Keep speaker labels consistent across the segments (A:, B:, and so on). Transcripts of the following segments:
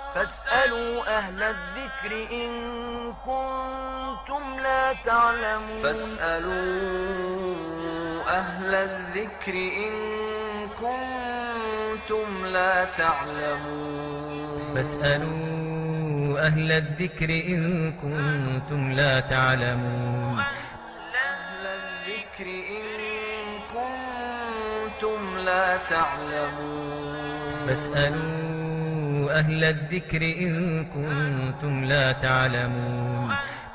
A: فاسألوا أهل الذكر إن كنتم لا تعلمون
B: فاسألوا أهل الذكر إن كنتم لا تعلمون
C: فاسألوا أهل الذكر إن كنتم لا تعلمون
B: أهل الذكر إن كنتم لا تعلمون
C: فاسألوا أهل الذكر إن كنتم لا تعلمون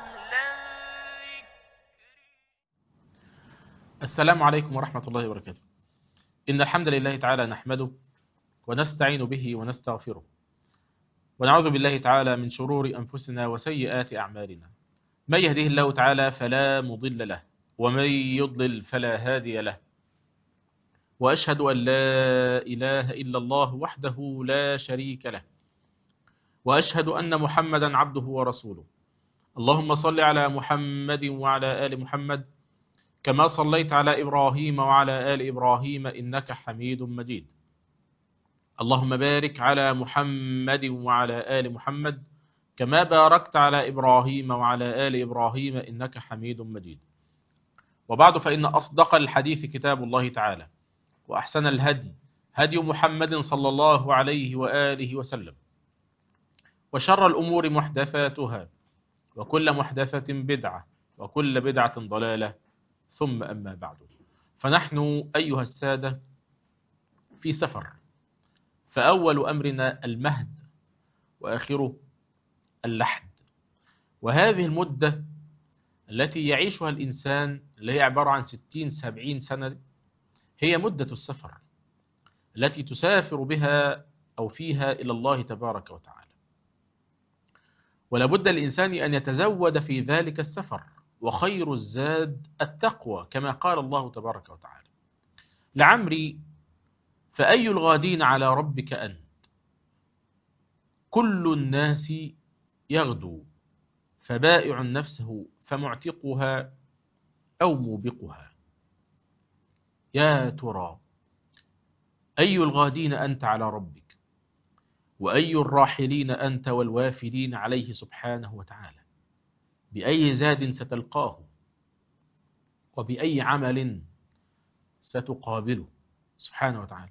D: السلام عليكم ورحمة الله وبركاته إن الحمد لله تعالى نحمده ونستعين به ونستغفره ونعوذ بالله تعالى من شرور أنفسنا وسيئات أعمالنا من يهده الله تعالى فلا مضل له ومن يضلل فلا هادي له وأشهد أن لا إله إلا الله وحده لا شريك له وأشهد أن محمدا عبده ورسوله اللهم صل على محمد وعلى آل محمد كما صليت على إبراهيم وعلى آل إبراهيم إنك حميد مجيد اللهم بارك على محمد وعلى آل محمد كما باركت على إبراهيم وعلى آل إبراهيم إنك حميد مجيد وبعد فإن أصدق الحديث كتاب الله تعالى وأحسن الهدي هدي محمد صلى الله عليه وآله وسلم وشر الأمور محدثاتها وكل محدثة بدعة وكل بدعة ضلالة ثم أما بعد فنحن أيها السادة في سفر فأول أمرنا المهد وآخره اللحد وهذه المدة التي يعيشها الإنسان اللي هي عبارة عن ستين سبعين سنة هي مدة السفر التي تسافر بها أو فيها إلى الله تبارك وتعالى ولابد الإنسان أن يتزود في ذلك السفر وخير الزاد التقوى كما قال الله تبارك وتعالى لعمري فأي الغادين على ربك أنت كل الناس يغدو فبائع نفسه فمعتقها أو موبقها يا ترى أي الغادين أنت على ربك وأي الراحلين أنت والوافدين عليه سبحانه وتعالى بأي زاد ستلقاه وبأي عمل ستقابله سبحانه وتعالى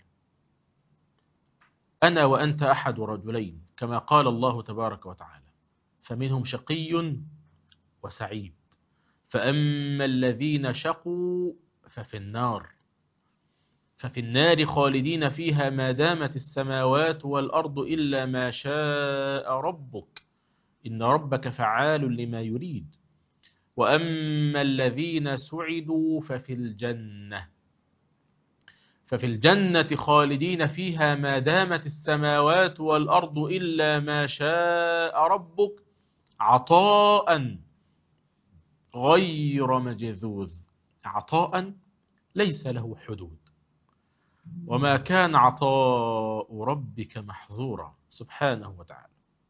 D: أنا وأنت أحد رجلين كما قال الله تبارك وتعالى فمنهم شقي وسعيد فأما الذين شقوا ففي النار ففي النار خالدين فيها ما دامت السماوات والأرض إلا ما شاء ربك إن ربك فعال لما يريد وأما الذين سعدوا ففي الجنة ففي الجنة خالدين فيها ما دامت السماوات والأرض إلا ما شاء ربك عطاء غير مجذوذ عطاء ليس له حدود وما كان عطاء ربك محظورا سبحانه وتعالى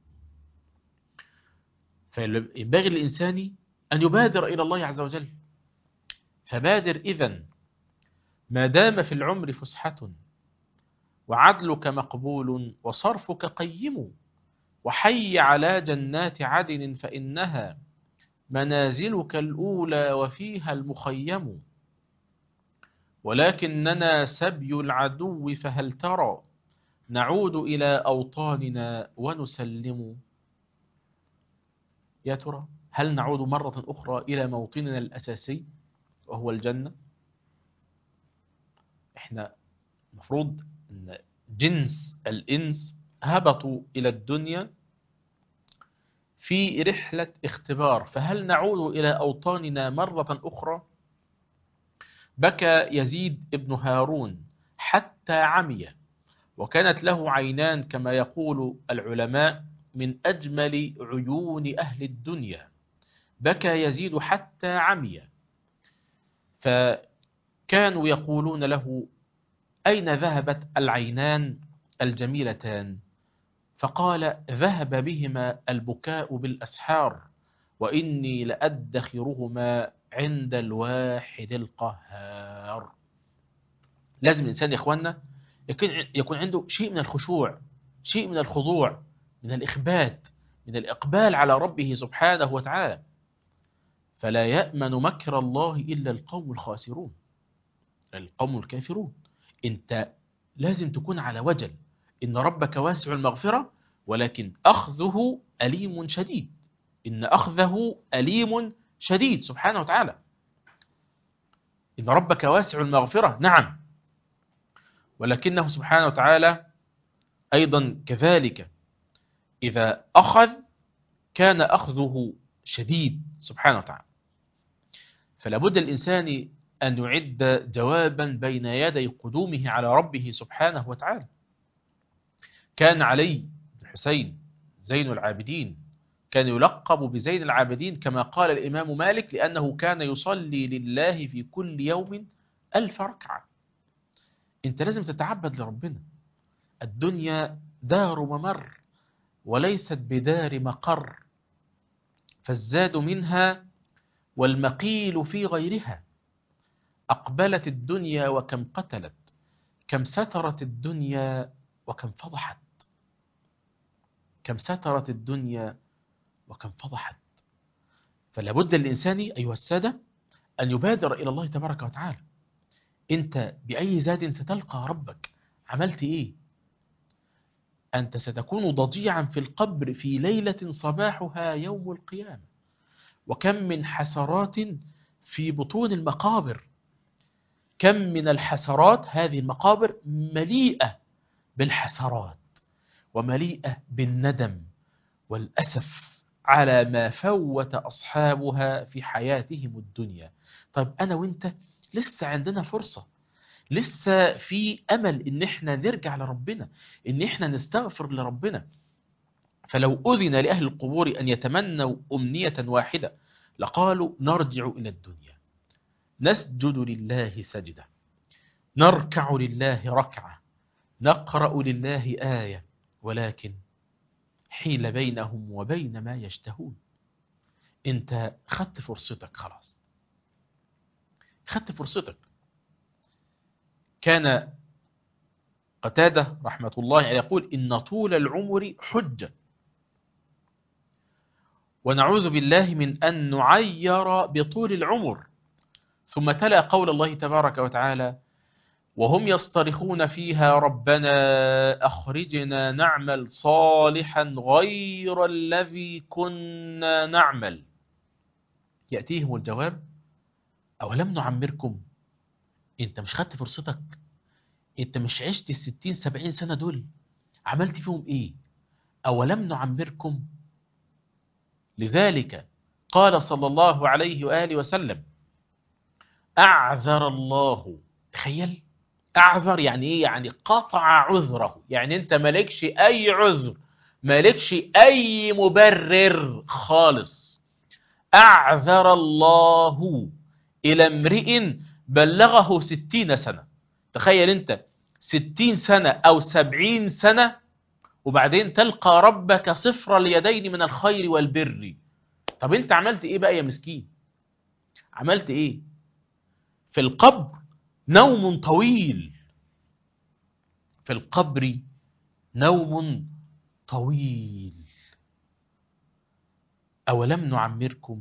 D: فينبغي الإنسان أن يبادر إلى الله عز وجل فبادر إذن ما دام في العمر فسحة وعدلك مقبول وصرفك قيم وحي على جنات عدن فإنها منازلك الأولى وفيها المخيم ولكننا سبي العدو فهل ترى نعود إلى أوطاننا ونسلم يا ترى هل نعود مرة أخرى إلى موطننا الأساسي وهو الجنة احنا المفروض ان جنس الإنس هبطوا إلى الدنيا في رحلة اختبار فهل نعود إلى أوطاننا مرة أخرى بكى يزيد ابن هارون حتى عمي وكانت له عينان كما يقول العلماء من أجمل عيون أهل الدنيا بكى يزيد حتى عمي فكانوا يقولون له أين ذهبت العينان الجميلتان فقال ذهب بهما البكاء بالأسحار وإني لأدخرهما عند الواحد القهار لازم الإنسان يا إخوانا يكون يكون عنده شيء من الخشوع شيء من الخضوع من الإخبات من الإقبال على ربه سبحانه وتعالى فلا يأمن مكر الله إلا القوم الخاسرون القوم الكافرون انت لازم تكون على وجل إن ربك واسع المغفرة ولكن أخذه أليم شديد إن أخذه أليم شديد سبحانه وتعالى إن ربك واسع المغفرة نعم ولكنه سبحانه وتعالى أيضا كذلك إذا أخذ كان أخذه شديد سبحانه وتعالى فلا بد الإنسان أن يعد جوابا بين يدي قدومه على ربه سبحانه وتعالى كان علي بن حسين زين العابدين كان يلقب بزين العابدين كما قال الإمام مالك لأنه كان يصلي لله في كل يوم ألف ركعة أنت لازم تتعبد لربنا الدنيا دار ممر وليست بدار مقر فالزاد منها والمقيل في غيرها أقبلت الدنيا وكم قتلت كم سترت الدنيا وكم فضحت كم سترت الدنيا وكم فضحت فلا بد للإنسان أيها السادة أن يبادر إلى الله تبارك وتعالى أنت بأي زاد ستلقى ربك عملت إيه أنت ستكون ضجيعا في القبر في ليلة صباحها يوم القيامة وكم من حسرات في بطون المقابر كم من الحسرات هذه المقابر مليئة بالحسرات ومليئة بالندم والأسف على ما فوت أصحابها في حياتهم الدنيا طيب أنا وإنت لسه عندنا فرصة لسه في أمل إن إحنا نرجع لربنا إن إحنا نستغفر لربنا فلو أذن لأهل القبور أن يتمنوا أمنية واحدة لقالوا نرجع إلى الدنيا نسجد لله سجدة نركع لله ركعة نقرأ لله آية ولكن حيل بينهم وبين ما يشتهون انت خدت فرصتك خلاص خدت فرصتك كان قتادة رحمة الله عليه يقول إن طول العمر حجة ونعوذ بالله من أن نعير بطول العمر ثم تلا قول الله تبارك وتعالى وهم يصطرخون فيها ربنا أخرجنا نعمل صالحا غير الذي كنا نعمل يأتيهم الجواب أولم نعمركم انت مش خدت فرصتك انت مش عشت الستين سبعين سنة دول عملت فيهم ايه أولم نعمركم لذلك قال صلى الله عليه وآله وسلم أعذر الله تخيل أعذر يعني إيه يعني قطع عذره يعني أنت مالكش أي عذر مالكش أي مبرر خالص أعذر الله إلى امرئ بلغه ستين سنة تخيل أنت ستين سنة أو سبعين سنة وبعدين تلقى ربك صفر اليدين من الخير والبر طب أنت عملت إيه بقى يا مسكين عملت إيه في القبر نوم طويل في القبر نوم طويل أولم نعمركم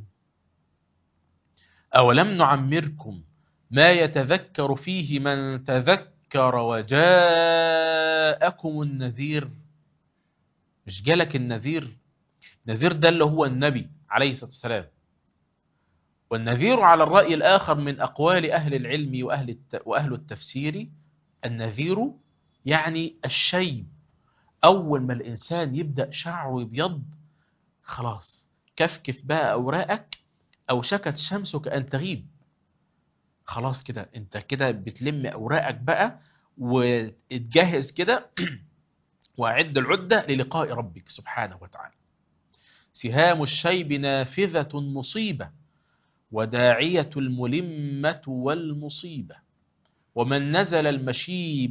D: أولم نعمركم ما يتذكر فيه من تذكر وجاءكم النذير مش جالك النذير النذير ده اللي هو النبي عليه الصلاة والسلام والنذير على الرأي الآخر من أقوال أهل العلم وأهل, الت... وأهل التفسير النذير يعني الشيب أول ما الإنسان يبدأ شعره يبيض خلاص كفكف بقى أوراقك أو شكت شمسك أن تغيب خلاص كده أنت كده بتلم أوراقك بقى وتجهز كده وأعد العدة للقاء ربك سبحانه وتعالى سهام الشيب نافذة مصيبة وداعية الملمة والمصيبة ومن نزل المشيب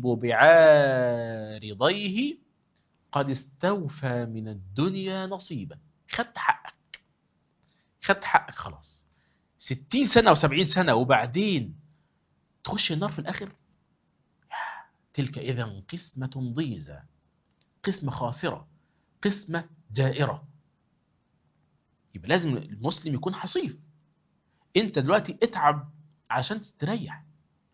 D: بعارضيه قد استوفى من الدنيا نصيبا خدت حقك خدت حقك خلاص ستين سنة أو سبعين سنة وبعدين تخش النار في الآخر تلك إذا قسمة ضيزة قسمة خاسرة قسمة جائرة يبقى لازم المسلم يكون حصيف انت دلوقتي اتعب عشان تستريح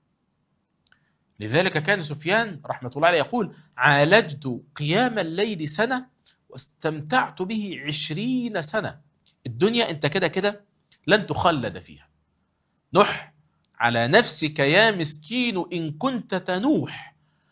D: لذلك كان سفيان رحمة الله عليه يقول عالجت قيام الليل سنة واستمتعت به عشرين سنة الدنيا انت كده كده لن تخلد فيها نح على نفسك يا مسكين إن كنت تنوح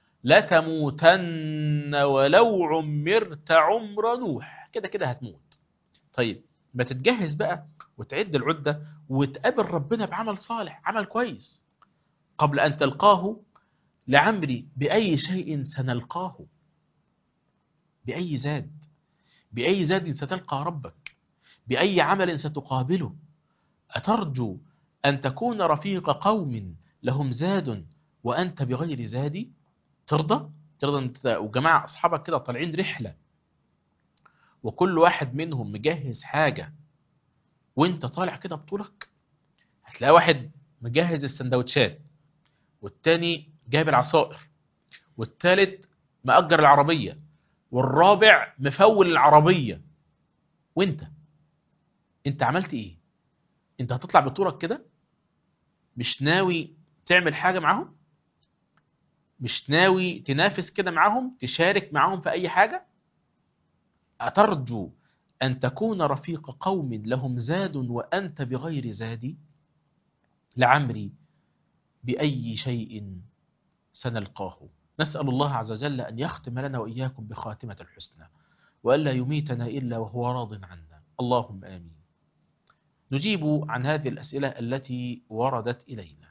D: لتموتن ولو عمرت عمر نوح كده كده هتموت طيب ما تتجهز بقى وتعد العدة وتقابل ربنا بعمل صالح عمل كويس قبل أن تلقاه لعمري بأي شيء سنلقاه بأي زاد بأي زاد ستلقى ربك بأي عمل ستقابله أترجو أن تكون رفيق قوم لهم زاد وأنت بغير زاد ترضى ترضى أنت وجماعة أصحابك كده طالعين رحلة وكل واحد منهم مجهز حاجة وانت طالع كده بطولك هتلاقي واحد مجهز السندوتشات والتاني جايب العصائر والتالت مأجر العربية والرابع مفول العربية وانت انت عملت ايه انت هتطلع بطولك كده مش ناوي تعمل حاجة معاهم مش ناوي تنافس كده معاهم تشارك معاهم في اي حاجة أترجو أن تكون رفيق قوم لهم زاد وأنت بغير زاد لعمري بأي شيء سنلقاه نسأل الله عز وجل أن يختم لنا وإياكم بخاتمة الحسنى وألا يميتنا إلا وهو راض عنا اللهم آمين نجيب عن هذه الأسئلة التي وردت إلينا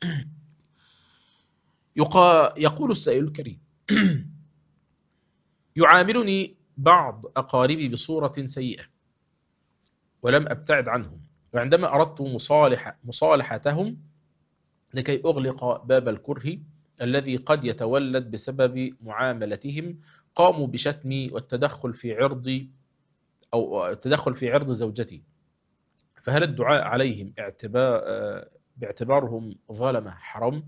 D: يقا يقول السائل الكريم يعاملني بعض أقاربي بصورة سيئة ولم أبتعد عنهم وعندما أردت مصالحة مصالحتهم لكي أغلق باب الكره الذي قد يتولد بسبب معاملتهم قاموا بشتمي والتدخل في عرضي أو التدخل في عرض زوجتي فهل الدعاء عليهم اعتبار باعتبارهم ظلمة حرام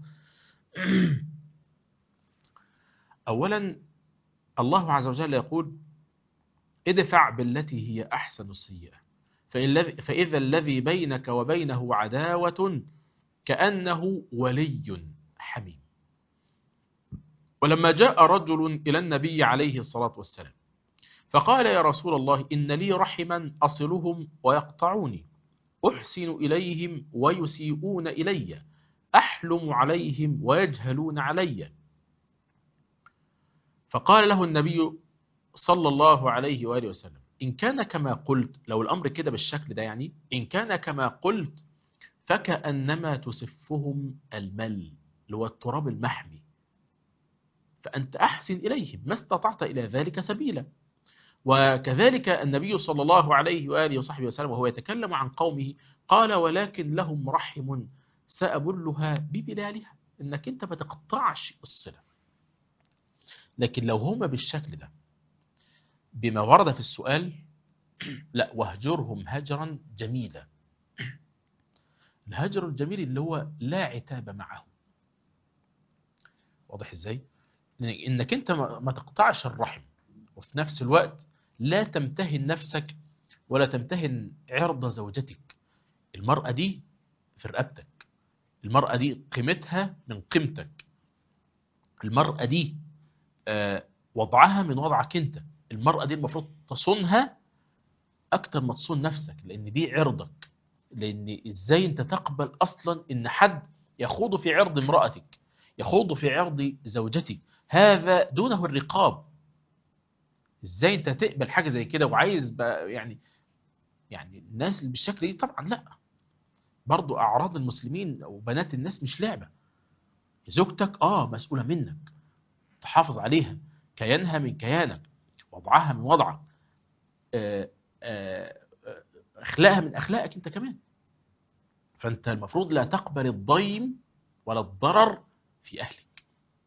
D: أولا الله عز وجل يقول ادفع بالتي هي أحسن السيئة فإذا الذي بينك وبينه عداوة كأنه ولي حميم ولما جاء رجل إلى النبي عليه الصلاة والسلام فقال يا رسول الله إن لي رحما أصلهم ويقطعوني أحسن إليهم ويسيئون إلي أحلم عليهم ويجهلون علي فقال له النبي صلى الله عليه وآله وسلم إن كان كما قلت لو الأمر كده بالشكل ده يعني إن كان كما قلت فكأنما تسفهم المل اللي هو التراب المحمي فأنت أحسن إليهم ما استطعت إلى ذلك سبيلا وكذلك النبي صلى الله عليه وآله وصحبه وسلم وهو يتكلم عن قومه قال ولكن لهم رحم سأبلها ببلالها إنك أنت ما تقطعش الصلة لكن لو هما بالشكل ده بما ورد في السؤال لا واهجرهم هجرا جميلا الهجر الجميل اللي هو لا عتاب معه واضح ازاي انك انت ما تقطعش الرحم وفي نفس الوقت لا تمتهن نفسك ولا تمتهن عرض زوجتك المرأة دي في رقبتك المرأة دي قيمتها من قيمتك المرأة دي آه وضعها من وضعك انت المرأة دي المفروض تصونها أكتر ما تصون نفسك لأن دي عرضك لأن إزاي أنت تقبل أصلا إن حد يخوض في عرض امرأتك يخوض في عرض زوجتك هذا دونه الرقاب إزاي أنت تقبل حاجة زي كده وعايز بقى يعني يعني الناس اللي بالشكل دي طبعا لا برضو أعراض المسلمين أو بنات الناس مش لعبة زوجتك آه مسؤولة منك تحافظ عليها كيانها من كيانك وضعها من وضعك آآ آآ اخلاقها من اخلاقك انت كمان فانت المفروض لا تقبل الضيم ولا الضرر في اهلك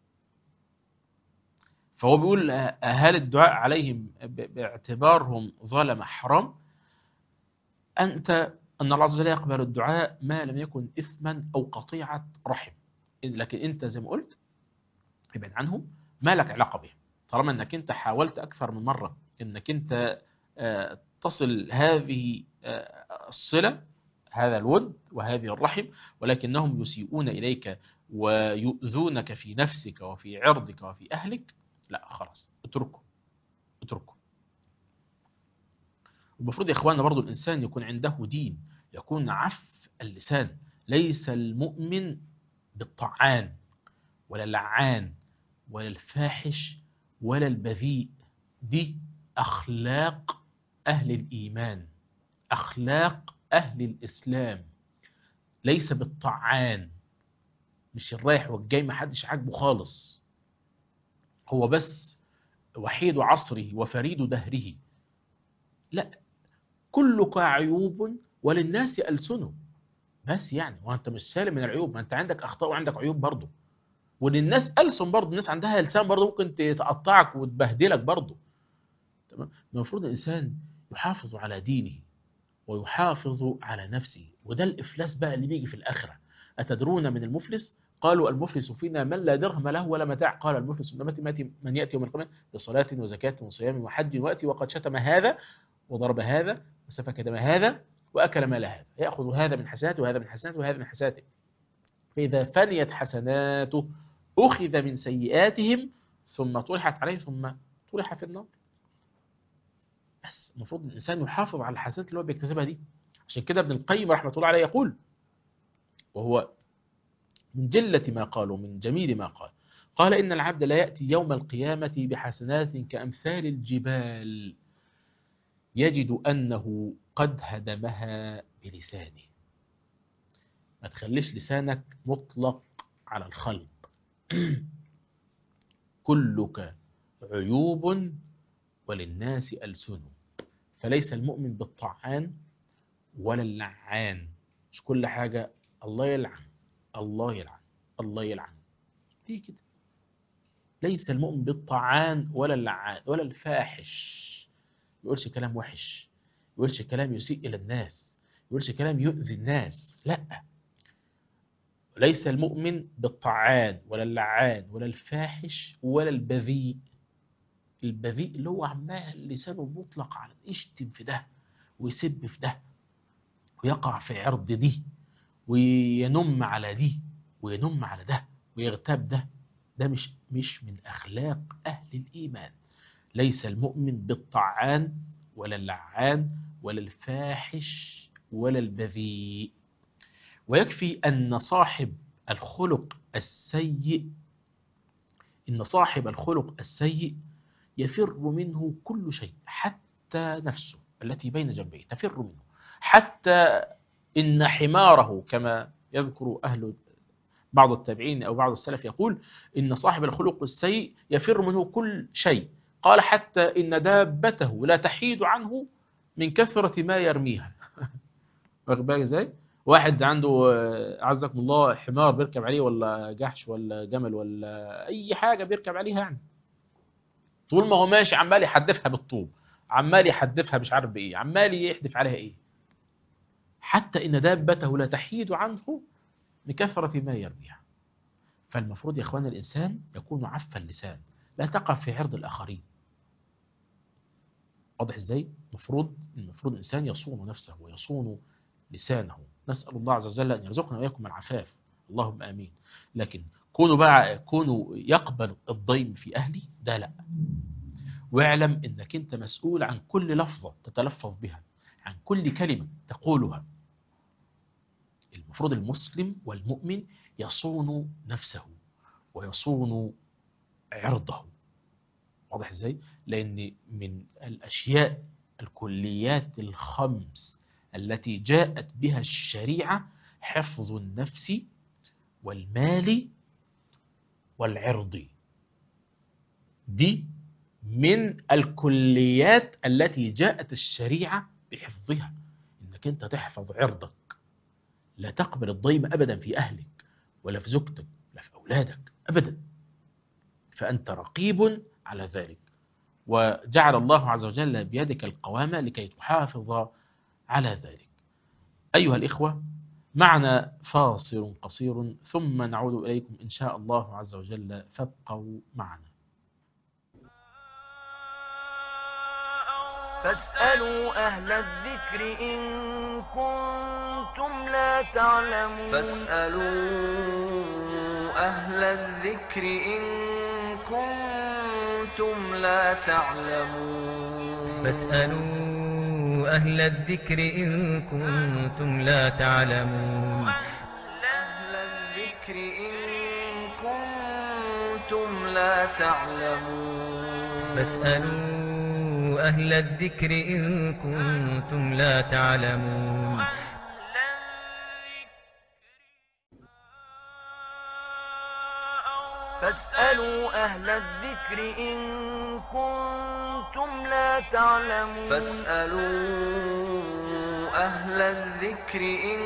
D: فهو بيقول هل الدعاء عليهم باعتبارهم ظلم حرام انت ان الله عز وجل يقبل الدعاء ما لم يكن اثما او قطيعه رحم لكن انت زي ما قلت ابعد عنهم ما لك علاقه بهم طالما انك انت حاولت اكثر من مره انك انت آه، تصل هذه آه، الصلة هذا الود وهذه الرحم ولكنهم يسيئون إليك ويؤذونك في نفسك وفي عرضك وفي أهلك لا خلاص اتركه اتركه المفروض يا إخواننا برضو الإنسان يكون عنده دين يكون عف اللسان ليس المؤمن بالطعان ولا اللعان ولا الفاحش ولا البذيء دي أخلاق أهل الإيمان أخلاق أهل الإسلام ليس بالطعان مش الرايح والجاي ما حدش عاجبه خالص هو بس وحيد عصره وفريد دهره لا كلك عيوب وللناس ألسنه بس يعني وانت مش سالم من العيوب ما انت عندك اخطاء وعندك عيوب برضه وللناس ألسن برضه الناس عندها لسان برضه ممكن تقطعك وتبهدلك برضه تمام المفروض الانسان يحافظ على دينه ويحافظ على نفسه وده الافلاس بقى اللي بيجي في الاخره اتدرون من المفلس قالوا المفلس فينا من لا درهم له ولا متاع قال المفلس من من ياتي يوم القيامه بصلاه وزكاه وصيام وحج واتي وقد شتم هذا وضرب هذا وسفك دم هذا واكل مال هذا ياخذ هذا من حسناته وهذا من حسناته وهذا من حسناته فاذا فنيت حسناته اخذ من سيئاتهم ثم طرحت عليه ثم طرح في النار بس المفروض الإنسان يحافظ على الحسنات اللي هو بيكتسبها دي عشان كده ابن القيم رحمة الله عليه يقول وهو من جلة ما قال ومن جميل ما قال قال إن العبد لا يأتي يوم القيامة بحسنات كأمثال الجبال يجد أنه قد هدمها بلسانه ما تخليش لسانك مطلق على الخلق كلك عيوب وللناس ألسن فليس المؤمن بالطعان ولا اللعان مش كل حاجة الله يلعن الله يلعن الله يلعن دي كده ليس المؤمن بالطعان ولا اللعان ولا الفاحش يقولش كلام وحش يقولش كلام يسيء إلى الناس يقولش كلام يؤذي الناس لا ليس المؤمن بالطعان ولا اللعان ولا الفاحش ولا البذيء البذيء اللي هو عمال لسانه مطلق على يشتم في ده ويسب في ده ويقع في عرض دي وينم على دي وينم على ده ويغتاب ده ده مش مش من اخلاق اهل الايمان ليس المؤمن بالطعان ولا اللعان ولا الفاحش ولا البذيء ويكفي ان صاحب الخلق السيء ان صاحب الخلق السيء يفر منه كل شيء حتى نفسه التي بين جنبيه تفر منه حتى إن حماره كما يذكر أهل بعض التابعين أو بعض السلف يقول إن صاحب الخلق السيء يفر منه كل شيء قال حتى إن دابته لا تحيد عنه من كثرة ما يرميها واخد بالك ازاي؟ واحد عنده أعزكم الله حمار بيركب عليه ولا جحش ولا جمل ولا أي حاجة بيركب عليها يعني طول ما هو ماشي عمال يحدفها بالطوب عمال يحدفها مش عارف بايه عمال يحدف عليها ايه حتى ان دابته لا تحيد عنه لكثرة ما يرميها فالمفروض يا اخوان الانسان يكون عف اللسان لا تقع في عرض الاخرين واضح ازاي المفروض المفروض الانسان يصون نفسه ويصون لسانه نسال الله عز وجل ان يرزقنا واياكم العفاف اللهم امين لكن كونوا بقى كونوا يقبل الضيم في أهلي ده لا واعلم انك انت مسؤول عن كل لفظة تتلفظ بها عن كل كلمة تقولها المفروض المسلم والمؤمن يصون نفسه ويصون عرضه واضح ازاي لان من الاشياء الكليات الخمس التي جاءت بها الشريعة حفظ النفس والمال والعرض دي من الكليات التي جاءت الشريعة بحفظها انك انت تحفظ عرضك لا تقبل الضيم ابدا في اهلك ولا في زوجتك ولا في اولادك ابدا فانت رقيب على ذلك وجعل الله عز وجل بيدك القوامة لكي تحافظ على ذلك أيها الإخوة معنا فاصل قصير ثم نعود إليكم إن شاء الله عز وجل فابقوا معنا
A: فاسألوا أهل الذكر إن كنتم لا تعلمون
B: فاسألوا أهل الذكر إن كنتم لا تعلمون
C: فاسألوا أهل الذكر إن كنتم لا تعلمون
B: أهل الذكر إن كنتم لا تعلمون
C: فاسألوا أهل الذكر إن كنتم لا تعلمون
A: فاسألوا أهل الذكر إن كنتم لا تعلمون
B: فاسألوا أهل الذكر إن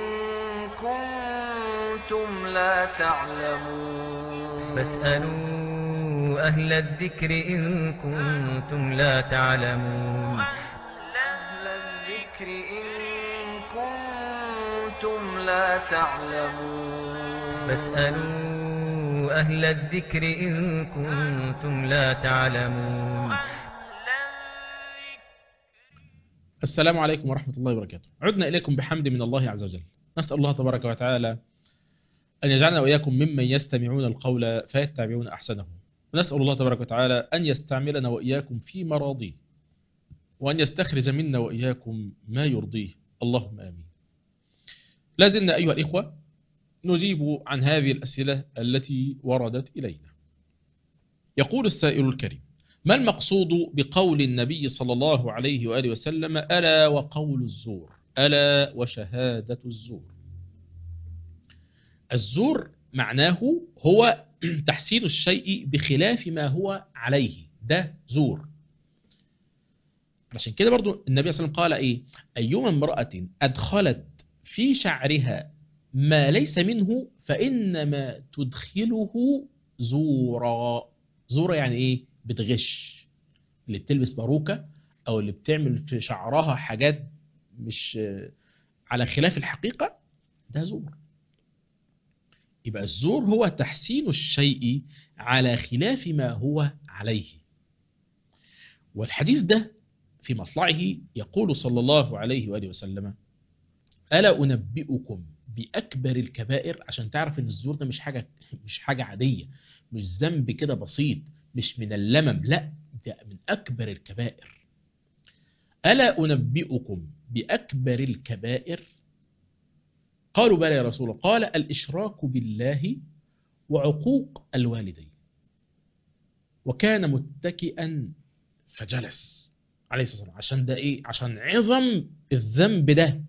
B: كنتم لا تعلمون
C: فاسألوا أهل الذكر إن كنتم لا تعلمون
B: أهل الذكر إن كنتم لا تعلمون
C: فاسألوا أهل الذكر إن كنتم لا تعلمون
D: السلام عليكم ورحمة الله وبركاته عدنا إليكم بحمد من الله عز وجل نسأل الله تبارك وتعالى أن يجعلنا وإياكم ممن يستمعون القول فيتبعون أحسنه ونسأل الله تبارك وتعالى أن يستعملنا وإياكم في مراضيه وأن يستخرج منا وإياكم ما يرضيه اللهم آمين لازلنا أيها الإخوة نجيب عن هذه الأسئلة التي وردت إلينا يقول السائل الكريم ما المقصود بقول النبي صلى الله عليه وآله وسلم ألا وقول الزور ألا وشهادة الزور الزور معناه هو تحسين الشيء بخلاف ما هو عليه ده زور عشان كده برضو النبي صلى الله عليه وسلم قال ايه ايما امرأة ادخلت في شعرها ما ليس منه فانما تدخله زورا زورا يعني ايه بتغش اللي بتلبس باروكة او اللي بتعمل في شعرها حاجات مش على خلاف الحقيقة ده زور يبقى الزور هو تحسين الشيء على خلاف ما هو عليه والحديث ده في مطلعه يقول صلى الله عليه وآله وسلم ألا أنبئكم بأكبر الكبائر عشان تعرف إن الزور ده مش حاجة مش حاجة عادية مش ذنب كده بسيط مش من اللمم لا ده من أكبر الكبائر ألا أنبئكم بأكبر الكبائر قالوا بلى يا رسول الله قال الإشراك بالله وعقوق الوالدين وكان متكئا فجلس عليه الصلاة والسلام عشان ده إيه عشان عظم الذنب ده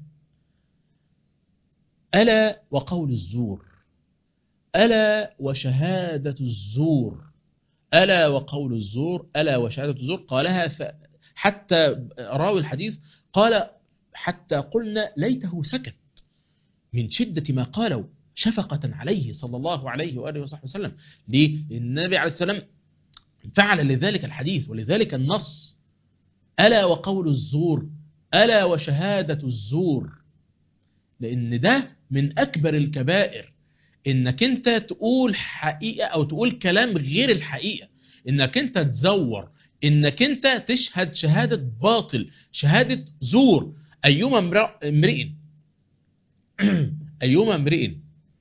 D: ألا وقول الزور ألا وشهادة الزور ألا وقول الزور ألا وشهادة الزور قالها ف... حتى راوي الحديث قال حتى قلنا ليته سكت من شدة ما قالوا شفقة عليه صلى الله عليه وآله وصحبه وسلم ليه؟ النبي عليه السلام فعل لذلك الحديث ولذلك النص ألا وقول الزور ألا وشهادة الزور لأن ده من أكبر الكبائر إنك أنت تقول حقيقة أو تقول كلام غير الحقيقة إنك أنت تزور إنك أنت تشهد شهادة باطل شهادة زور أيما امرئ أيما امرئ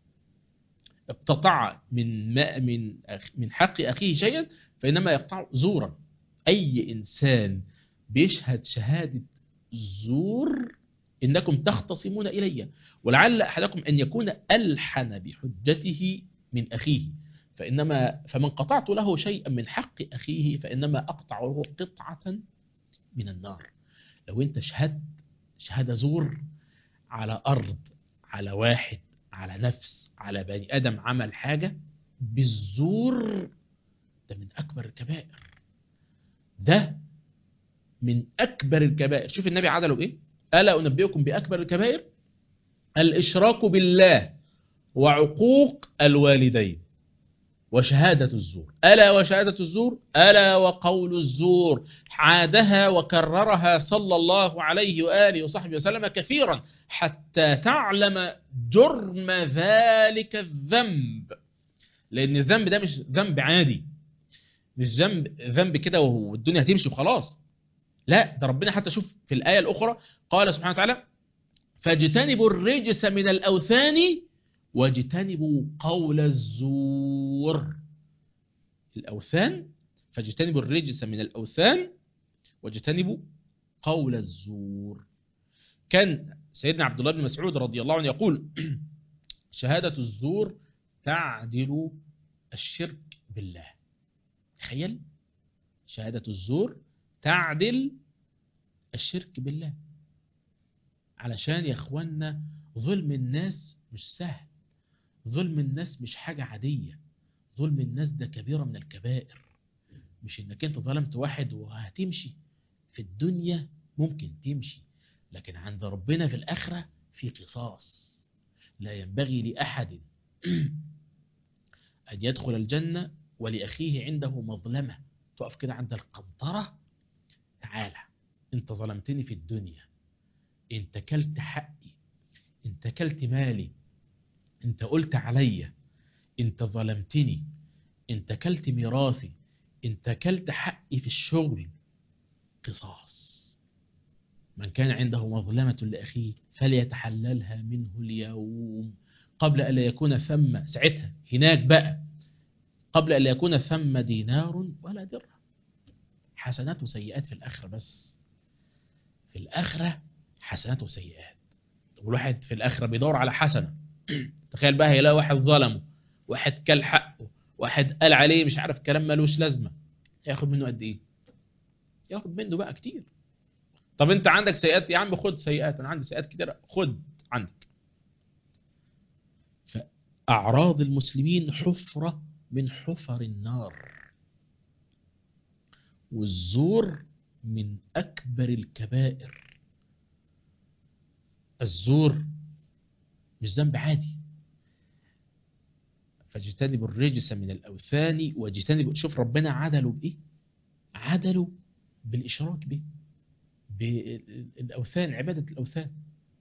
D: اقتطع من ماء من من حق أخيه شيئا فإنما يقطع زورا أي إنسان بيشهد شهادة زور إنكم تختصمون إلي ولعل أحدكم أن يكون ألحن بحجته من أخيه فإنما فمن قطعت له شيئا من حق أخيه فإنما أقطع له قطعة من النار لو أنت شهدت شهادة زور على أرض على واحد على نفس على بني آدم عمل حاجة بالزور ده من أكبر الكبائر ده من أكبر الكبائر شوف النبي عدله بإيه ألا أنبئكم بأكبر الكبائر الإشراك بالله وعقوق الوالدين وشهادة الزور ألا وشهادة الزور ألا وقول الزور عادها وكررها صلى الله عليه وآله وصحبه وسلم كثيرا حتى تعلم جرم ذلك الذنب لأن الذنب ده مش ذنب عادي مش ذنب ذنب كده والدنيا هتمشي وخلاص لا ده ربنا حتى شوف في الآية الأخرى قال سبحانه وتعالى فاجتنبوا الرجس من الأوثان واجتنبوا قول الزور الأوثان فاجتنبوا الرجس من الأوثان واجتنبوا قول الزور كان سيدنا عبد الله بن مسعود رضي الله عنه يقول شهادة الزور تعدل الشرك بالله تخيل شهادة الزور تعدل الشرك بالله علشان يا اخوانا ظلم الناس مش سهل ظلم الناس مش حاجة عادية ظلم الناس ده كبيرة من الكبائر مش انك انت ظلمت واحد وهتمشي في الدنيا ممكن تمشي لكن عند ربنا في الآخرة في قصاص لا ينبغي لأحد أن يدخل الجنة ولأخيه عنده مظلمة تقف كده عند القنطرة تعالى انت ظلمتني في الدنيا انت كلت حقي انت كلت مالي انت قلت عليا انت ظلمتني انت كلت ميراثي انت كلت حقي في الشغل قصاص من كان عنده مظلمة لأخيه فليتحللها منه اليوم قبل أن يكون ثم ساعتها هناك بقى قبل أن يكون ثم دينار ولا درهم حسنات وسيئات في الآخرة بس في الآخرة حسنات وسيئات والواحد في الآخرة بيدور على حسنة تخيل بقى هيلاقي واحد ظلمه واحد كل حقه واحد قال عليه مش عارف كلام ملوش لازمة ياخد منه قد ايه ياخد منه بقى كتير طب انت عندك سيئات يا عم خد سيئات انا عندي سيئات كتير خد عندك فأعراض المسلمين حفرة من حفر النار والزور من أكبر الكبائر الزور مش ذنب عادي فاجتنبوا الرجس من الأوثان واجتنبوا شوف ربنا عدلوا بإيه عدلوا بالإشراك به بالأوثان عبادة الأوثان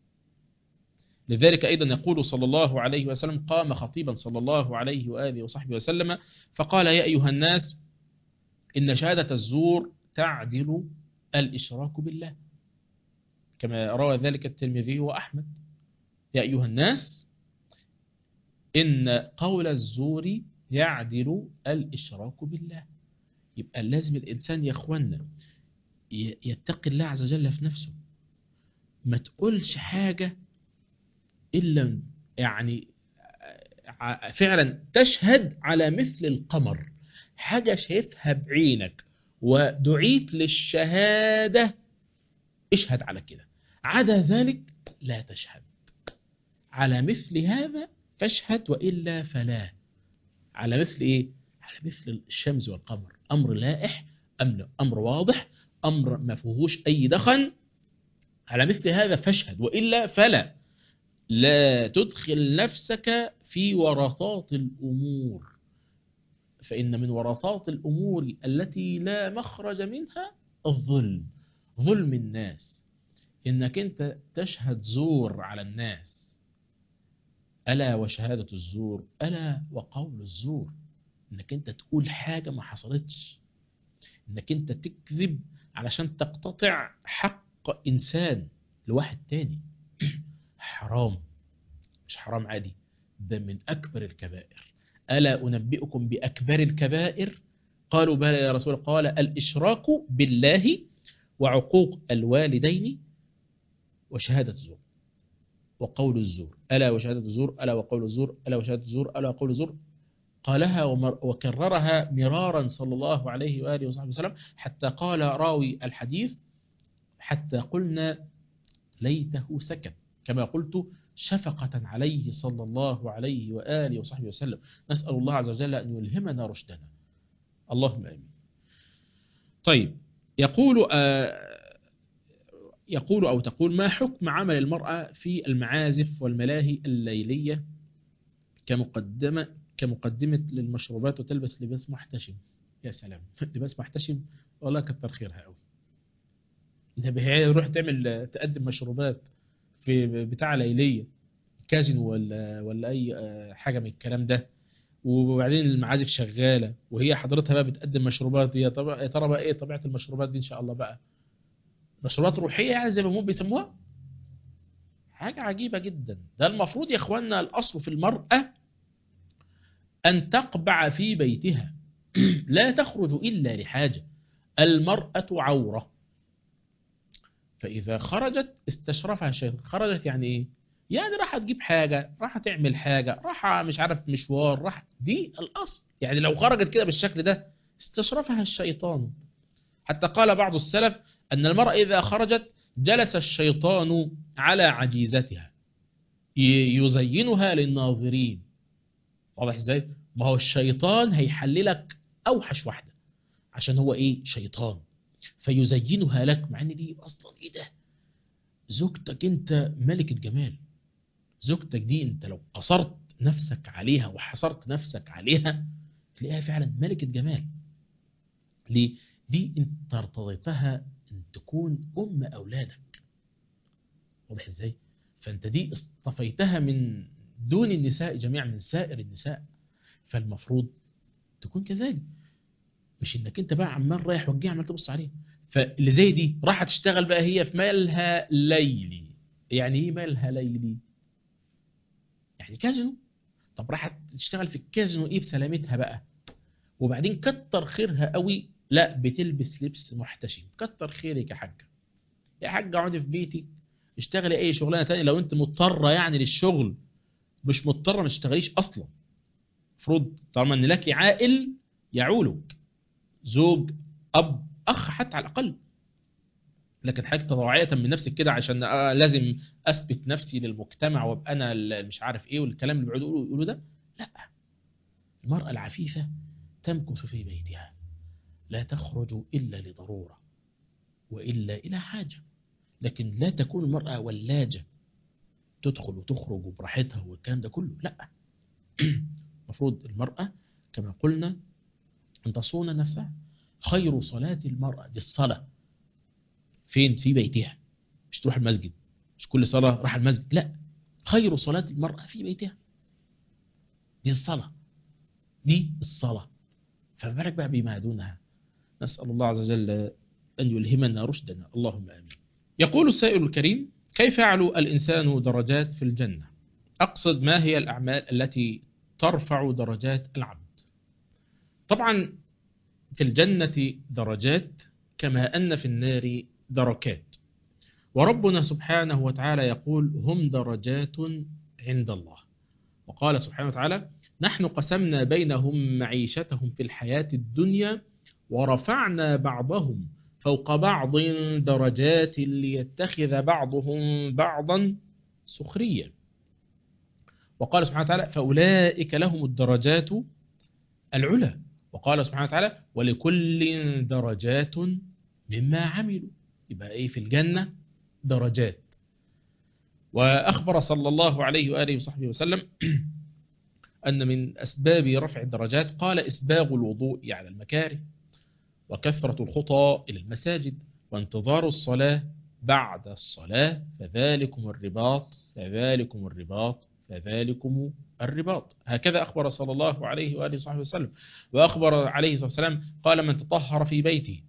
D: لذلك أيضا يقول صلى الله عليه وسلم قام خطيبا صلى الله عليه وآله وصحبه وسلم فقال يا أيها الناس إن شهادة الزور تعدل الإشراك بالله كما روى ذلك الترمذي وأحمد يا أيها الناس إن قول الزور يعدل الإشراك بالله يبقى لازم الإنسان يا أخوانا يتقي الله عز وجل في نفسه ما تقولش حاجة إلا يعني فعلا تشهد على مثل القمر حاجة شايفها بعينك ودعيت للشهادة اشهد على كده عدا ذلك لا تشهد على مثل هذا فاشهد وإلا فلا على مثل إيه؟ على مثل الشمس والقمر أمر لائح أمر واضح أمر ما فيهوش أي دخن على مثل هذا فاشهد وإلا فلا لا تدخل نفسك في ورطات الأمور فإن من ورطات الأمور التي لا مخرج منها الظلم ظلم الناس إنك أنت تشهد زور على الناس ألا وشهادة الزور ألا وقول الزور إنك أنت تقول حاجة ما حصلتش إنك أنت تكذب علشان تقتطع حق إنسان لواحد تاني حرام مش حرام عادي ده من أكبر الكبائر ألا أنبئكم بأكبر الكبائر قالوا بلى يا رسول قال الإشراك بالله وعقوق الوالدين وشهادة الزور وقول الزور ألا وشهادة الزور ألا وقول الزور ألا وشهادة الزور ألا وقول الزور قالها وكررها مرارا صلى الله عليه وآله وصحبه وسلم حتى قال راوي الحديث حتى قلنا ليته سكت كما قلت شفقة عليه صلى الله عليه وآله وصحبه وسلم نسأل الله عز وجل أن يلهمنا رشدنا اللهم آمين طيب يقول آه يقول أو تقول ما حكم عمل المرأة في المعازف والملاهي الليلية كمقدمة كمقدمة للمشروبات وتلبس لباس محتشم يا سلام لباس محتشم والله كتر خيرها قوي هي روح تعمل تقدم مشروبات في بتاع ليلية كازينو ولا ولا أي حاجة من الكلام ده وبعدين المعازف شغالة وهي حضرتها بقى بتقدم مشروبات يا طب... يا ترى بقى ايه طبيعة المشروبات دي ان شاء الله بقى مشروبات روحيه يعني زي ما هم بيسموها حاجه عجيبه جدا ده المفروض يا اخواننا الاصل في المراه ان تقبع في بيتها لا تخرج الا لحاجه المراه عوره فاذا خرجت استشرفها الشيطان خرجت يعني ايه يعني راح تجيب حاجه راح تعمل حاجه راح مش عارف مشوار راح دي الاصل يعني لو خرجت كده بالشكل ده استشرفها الشيطان حتى قال بعض السلف أن المرأة إذا خرجت جلس الشيطان على عجيزتها ي- يزينها للناظرين واضح ازاي؟ ما هو الشيطان هيحللك أوحش واحدة عشان هو إيه؟ شيطان فيزينها لك مع إن دي أصلا إيه ده؟ زوجتك أنت ملكة جمال زوجتك دي أنت لو قصرت نفسك عليها وحصرت نفسك عليها تلاقيها فعلا ملكة جمال ليه؟ دي انت ارتضيتها ان تكون ام اولادك واضح ازاي فانت دي اصطفيتها من دون النساء جميعا من سائر النساء فالمفروض تكون كذلك مش انك انت بقى عمال رايح وجاي عمال تبص عليه فاللي زي دي راح تشتغل بقى هي في مالها ليلي يعني ايه مالها ليلي يعني كازينو طب راح تشتغل في الكازينو ايه بسلامتها بقى وبعدين كتر خيرها قوي لا بتلبس لبس محتشم كتر خيرك يا حاجه يا حاجه اقعدي في بيتك اشتغلي اي شغلانه تانية لو انت مضطره يعني للشغل مش مضطره ما تشتغليش اصلا المفروض طالما ان لك عائل يعولك زوج اب اخ حتى على الاقل لكن حاجه تطوعيه من نفسك كده عشان آه لازم اثبت نفسي للمجتمع وابقى انا ال- مش عارف ايه والكلام اللي بيقعدوا يقولوا يقولوا ده لا المراه العفيفه تمكث في بيتها لا تخرج إلا لضرورة وإلا إلى حاجة لكن لا تكون المرأة ولاجة تدخل وتخرج براحتها والكلام ده كله لا المفروض المرأة كما قلنا أن تصون نفسها خير صلاة المرأة دي الصلاة فين في بيتها مش تروح المسجد مش كل صلاة راح المسجد لا خير صلاة المرأة في بيتها دي الصلاة دي الصلاة فما بالك بقى بما دونها نسأل الله عز وجل أن يلهمنا رشدنا اللهم آمين يقول السائل الكريم كيف يعلو الإنسان درجات في الجنة أقصد ما هي الأعمال التي ترفع درجات العبد طبعا في الجنة درجات كما أن في النار دركات وربنا سبحانه وتعالى يقول هم درجات عند الله وقال سبحانه وتعالى نحن قسمنا بينهم معيشتهم في الحياة الدنيا ورفعنا بعضهم فوق بعض درجات ليتخذ بعضهم بعضا سخريا وقال سبحانه وتعالى فأولئك لهم الدرجات العلى وقال سبحانه وتعالى ولكل درجات مما عملوا يبقى ايه في الجنة درجات وأخبر صلى الله عليه وآله وصحبه وسلم أن من أسباب رفع الدرجات قال إسباغ الوضوء على المكاره وكثرة الخطى إلى المساجد وانتظار الصلاة بعد الصلاة فذلكم الرباط فذلكم الرباط فذلكم الرباط هكذا أخبر صلى الله عليه وآله وصحبه وسلم وأخبر عليه الصلاة والسلام قال من تطهر في بيته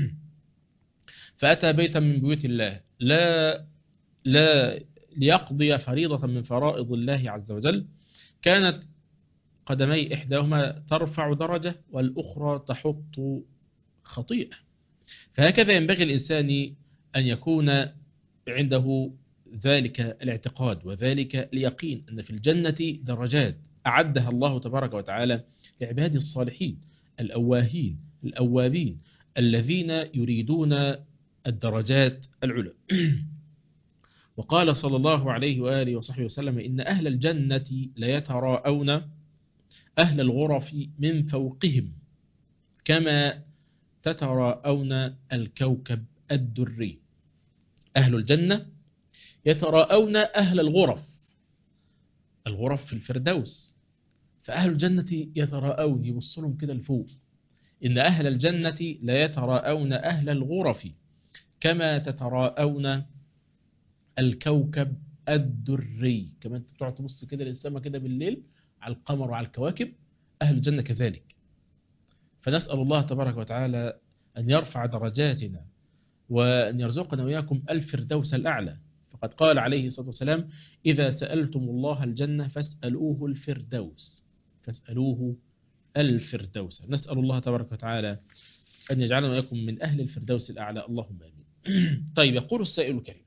D: فأتى بيتا من بيوت الله لا لا ليقضي فريضة من فرائض الله عز وجل كانت قدمي إحداهما ترفع درجة والأخرى تحط خطيئة فهكذا ينبغي الإنسان أن يكون عنده ذلك الاعتقاد وذلك اليقين أن في الجنة درجات أعدها الله تبارك وتعالى لعباده الصالحين الأواهين الأوابين الذين يريدون الدرجات العلى وقال صلى الله عليه وآله وصحبه وسلم إن أهل الجنة ليتراءون أهل الغرف من فوقهم كما تتراءون الكوكب الدري أهل الجنة يتراءون أهل الغرف الغرف في الفردوس فأهل الجنة يتراءون يبصلهم كده لفوق إن أهل الجنة لا يتراءون أهل الغرف كما تتراءون الكوكب الدري كمان انت بتقعد تبص كده للسماء كده بالليل على القمر وعلى الكواكب أهل الجنة كذلك فنسأل الله تبارك وتعالى أن يرفع درجاتنا وأن يرزقنا وإياكم الفردوس الأعلى فقد قال عليه الصلاة والسلام إذا سألتم الله الجنة فاسألوه الفردوس فاسألوه الفردوس نسأل الله تبارك وتعالى أن يجعلنا وإياكم من أهل الفردوس الأعلى اللهم آمين طيب يقول السائل الكريم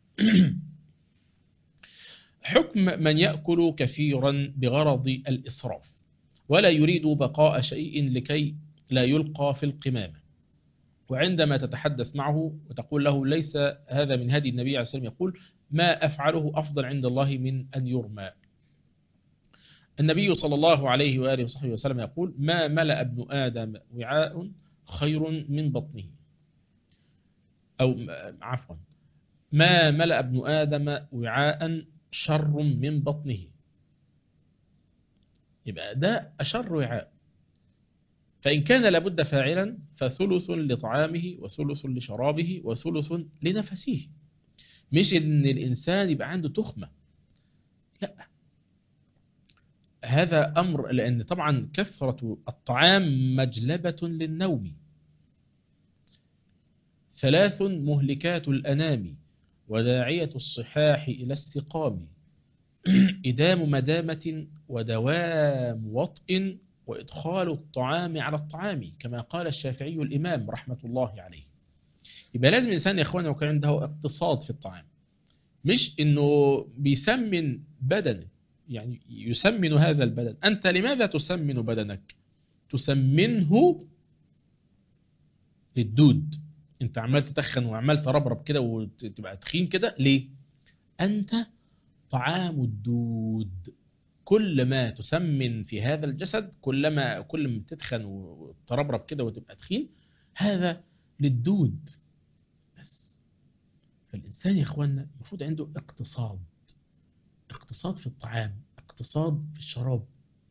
D: حكم من يأكل كثيرا بغرض الإسراف ولا يريد بقاء شيء لكي لا يلقى في القمامة وعندما تتحدث معه وتقول له ليس هذا من هدي النبي عليه الصلاة والسلام يقول ما أفعله أفضل عند الله من أن يرمى النبي صلى الله عليه وآله وصحبه وسلم يقول ما ملأ ابن آدم وعاء خير من بطنه أو عفوا ما ملأ ابن آدم وعاء شر من بطنه يبقى ده أشر وعاء فإن كان لابد فاعلا فثلث لطعامه وثلث لشرابه وثلث لنفسه مش ان الانسان يبقى عنده تخمه لا هذا امر لان طبعا كثره الطعام مجلبه للنوم ثلاث مهلكات الانام وداعيه الصحاح الى السقام ادام مدامه ودوام وطئ وادخال الطعام على الطعام كما قال الشافعي الامام رحمه الله عليه يبقى لازم الانسان يا اخوانا يكون عنده اقتصاد في الطعام مش انه بيسمن بدنه يعني يسمن هذا البدن انت لماذا تسمن بدنك تسمنه للدود انت عمال تتخن وعمال تربرب كده وتبقى تخين كده ليه انت طعام الدود كل ما تسمن في هذا الجسد كلما كل ما تتخن وتربرب كده وتبقى تخين هذا للدود بس فالإنسان يا إخواننا المفروض عنده اقتصاد اقتصاد في الطعام اقتصاد في الشراب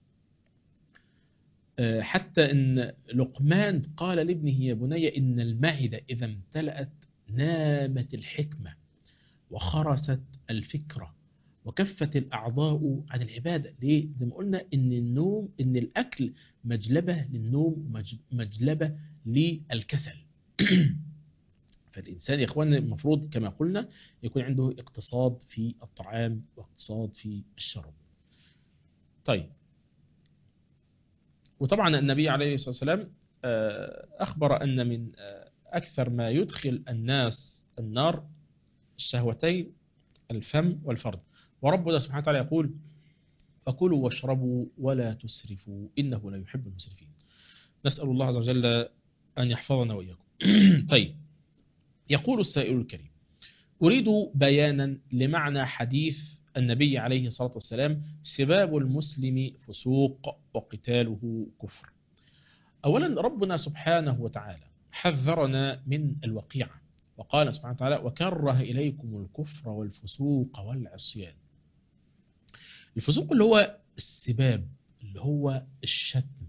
D: حتى إن لقمان قال لابنه يا بني إن المعدة إذا امتلأت نامت الحكمة وخرست الفكرة وكفت الأعضاء عن العبادة ليه؟ زي ما قلنا إن النوم إن الأكل مجلبة للنوم مجلبة للكسل فالإنسان يا إخواننا المفروض كما قلنا يكون عنده اقتصاد في الطعام واقتصاد في الشرب طيب وطبعا النبي عليه الصلاة والسلام أخبر أن من أكثر ما يدخل الناس النار الشهوتين الفم والفرد وربنا سبحانه وتعالى يقول فكلوا واشربوا ولا تسرفوا إنه لا يحب المسرفين نسأل الله عز وجل أن يحفظنا وإياكم طيب يقول السائل الكريم أريد بيانا لمعنى حديث النبي عليه الصلاة والسلام سباب المسلم فسوق وقتاله كفر أولا ربنا سبحانه وتعالى حذرنا من الوقيعة وقال سبحانه وتعالى وكره إليكم الكفر والفسوق والعصيان الفسوق اللي هو السباب اللي هو الشتم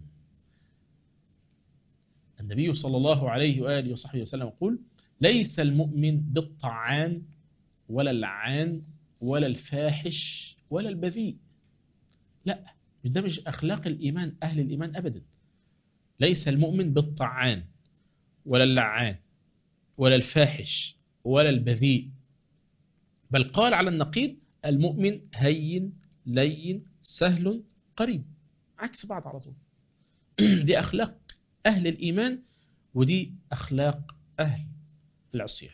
D: النبي صلى الله عليه وآله وصحبه وسلم يقول ليس المؤمن بالطعان ولا اللعان ولا الفاحش ولا البذيء لا ده مش أخلاق الإيمان أهل الإيمان أبدا ليس المؤمن بالطعان ولا اللعان ولا الفاحش ولا البذيء بل قال على النقيض المؤمن هين لين سهل قريب عكس بعض على طول دي أخلاق أهل الإيمان ودي أخلاق أهل العصيان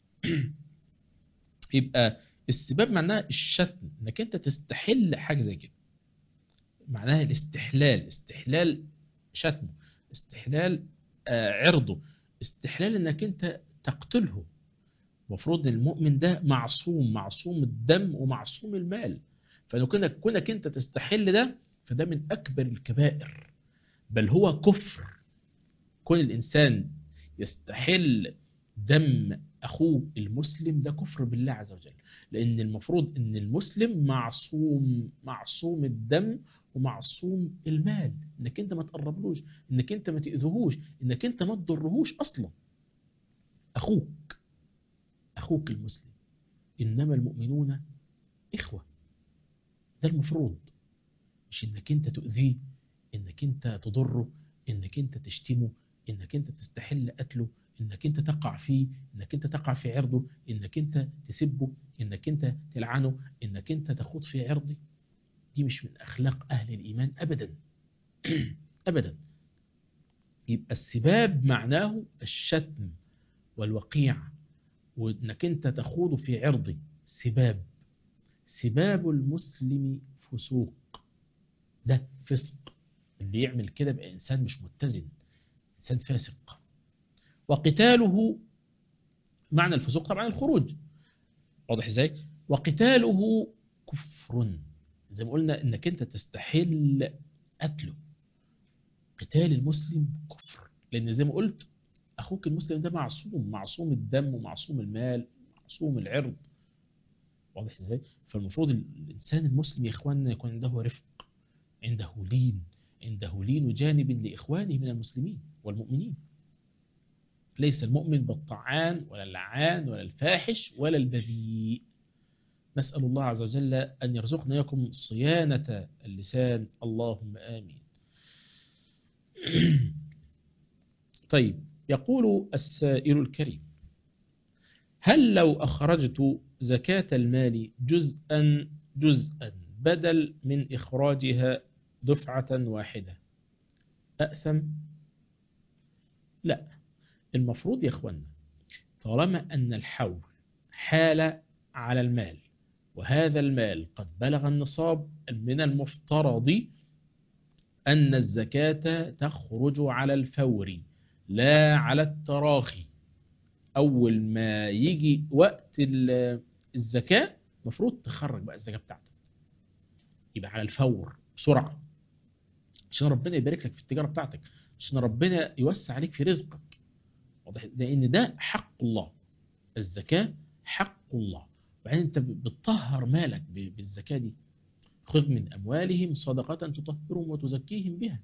D: يبقى السباب معناها الشتم انك انت تستحل حاجه زي كده معناها الاستحلال استحلال شتمه استحلال آه عرضه استحلال انك انت تقتله المفروض ان المؤمن ده معصوم معصوم الدم ومعصوم المال فكونك كونك انت تستحل ده فده من اكبر الكبائر بل هو كفر كون الانسان يستحل دم اخوه المسلم ده كفر بالله عز وجل لان المفروض ان المسلم معصوم معصوم الدم ومعصوم المال انك انت ما تقربلوش انك انت ما تاذيهوش انك انت ما تضرهوش اصلا اخوك اخوك المسلم انما المؤمنون اخوه ده المفروض مش انك انت تؤذيه انك انت تضره انك انت تشتمه انك انت تستحل قتله انك انت تقع فيه انك انك انت تقع في عرضه انك انت تسبه انك انت تلعنه انك انت تخوض في عرضه دي مش من اخلاق اهل الايمان ابدا ابدا يبقى السباب معناه الشتم والوقيعة وانك انت تخوض في عرضه سباب سباب المسلم فسوق ده فسق اللي يعمل كده يبقى انسان مش متزن انسان فاسق وقتاله معنى الفسوق طبعا الخروج واضح ازاي وقتاله كفر زي ما قلنا انك انت تستحل قتله قتال المسلم كفر لان زي ما قلت اخوك المسلم ده معصوم معصوم الدم ومعصوم المال معصوم العرض واضح ازاي فالمفروض الانسان المسلم يا اخواننا يكون عنده رفق عنده لين عنده لين جانب لاخوانه من المسلمين والمؤمنين ليس المؤمن بالطعان ولا اللعان ولا الفاحش ولا البذيء نسأل الله عز وجل أن يرزقنا إياكم صيانة اللسان اللهم آمين طيب يقول السائل الكريم هل لو أخرجت زكاة المال جزءا جزءا بدل من إخراجها دفعة واحدة أأثم؟ لا المفروض يا أخوانا طالما أن الحول حال على المال وهذا المال قد بلغ النصاب من المفترض أن الزكاة تخرج على الفور لا على التراخي أول ما يجي وقت الزكاة مفروض تخرج بقى الزكاة بتاعتك يبقى على الفور بسرعة عشان ربنا يبارك لك في التجارة بتاعتك عشان ربنا يوسع عليك في رزقك واضح لأن ده حق الله الزكاة حق الله وبعدين أنت بتطهر مالك بالزكاة دي خذ من أموالهم صدقة تطهرهم وتزكيهم بها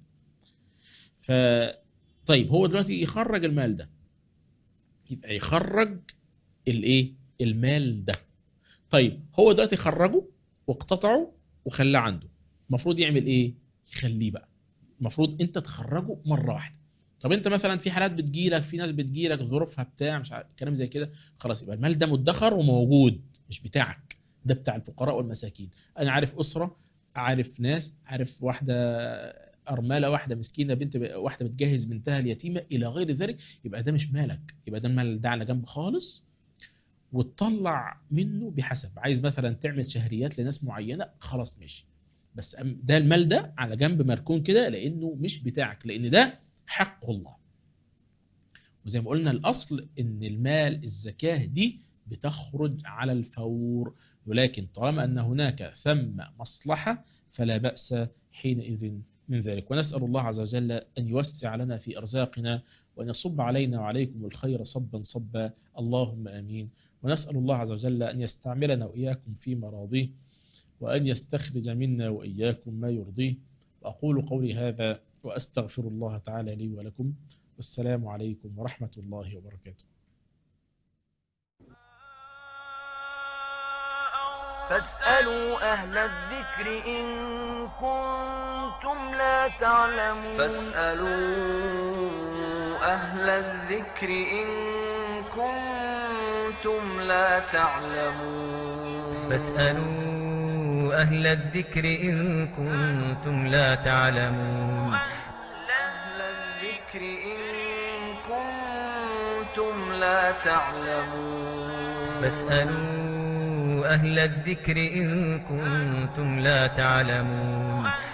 D: ف طيب هو دلوقتي يخرج المال ده يبقى يخرج الايه المال ده طيب هو دلوقتي خرجه واقتطعه وخلاه عنده المفروض يعمل ايه يخليه بقى المفروض انت تخرجه مره واحده طب انت مثلا في حالات بتجيلك في ناس بتجيلك ظروفها بتاع مش عارف كلام زي كده خلاص يبقى المال ده مدخر وموجود مش بتاعك ده بتاع الفقراء والمساكين انا عارف اسره عارف ناس عارف واحده ارمله واحده مسكينه بنت واحده بتجهز بنتها اليتيمه الى غير ذلك يبقى ده مش مالك يبقى ده المال ده على جنب خالص وتطلع منه بحسب عايز مثلا تعمل شهريات لناس معينه خلاص ماشي بس ده المال ده على جنب مركون كده لانه مش بتاعك لان ده حق الله وزي ما قلنا الاصل ان المال الزكاه دي بتخرج على الفور ولكن طالما ان هناك ثم مصلحه فلا باس حينئذ من ذلك ونسأل الله عز وجل أن يوسع لنا في أرزاقنا وأن يصب علينا وعليكم الخير صبا صبا اللهم آمين ونسأل الله عز وجل أن يستعملنا وإياكم في مراضيه وأن يستخرج منا وإياكم ما يرضيه وأقول قولي هذا وأستغفر الله تعالى لي ولكم والسلام عليكم ورحمة الله وبركاته
A: فاسألوا أهل الذكر إن كنتم لا تعلمون
B: فاسألوا أهل الذكر إن كنتم لا تعلمون
C: فاسألوا أهل الذكر إن كنتم لا تعلمون
B: أهل الذكر إن كنتم لا تعلمون
C: فاسألوا أهل الذكر إن كنتم لا تعلمون